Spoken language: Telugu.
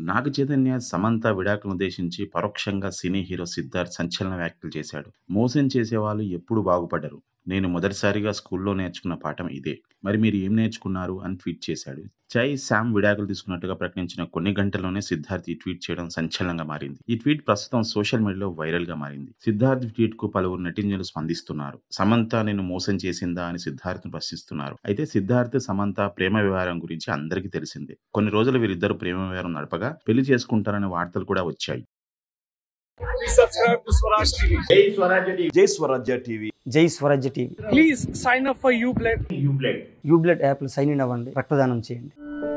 నాగ చైతన్య సమంత విడాకులను ఉద్దేశించి పరోక్షంగా సినీ హీరో సిద్ధార్థ్ సంచలన వ్యాఖ్యలు చేశాడు మోసం చేసేవాళ్ళు ఎప్పుడు బాగుపడరు నేను మొదటిసారిగా స్కూల్లో నేర్చుకున్న పాఠం ఇదే మరి మీరు ఏం నేర్చుకున్నారు అని ట్వీట్ చేశాడు చై శామ్ విడాకులు తీసుకున్నట్టుగా ప్రకటించిన కొన్ని గంటల్లోనే సిద్ధార్థ్ ఈ ట్వీట్ చేయడం సంచలనంగా మారింది ఈ ట్వీట్ ప్రస్తుతం సోషల్ మీడియాలో వైరల్ గా మారింది సిద్ధార్థ్ ట్వీట్ కు పలువురు నెటిజన్లు స్పందిస్తున్నారు సమంత నేను మోసం చేసిందా అని సిద్ధార్థ్ ప్రశ్నిస్తున్నారు అయితే సిద్ధార్థ్ సమంత ప్రేమ వ్యవహారం గురించి అందరికీ తెలిసిందే కొన్ని రోజులు వీరిద్దరు ప్రేమ వ్యవహారం నడపగా పెళ్లి చేసుకుంటారనే వార్తలు కూడా వచ్చాయి Please subscribe to Swaraj TV. జై స్వరాజ్య టీవీ జై Swarajya TV Please sign up for UBLED. యూబ్లెట్ యాప్లో సైన్ ఇన్ అవ్వండి రక్తదానం చేయండి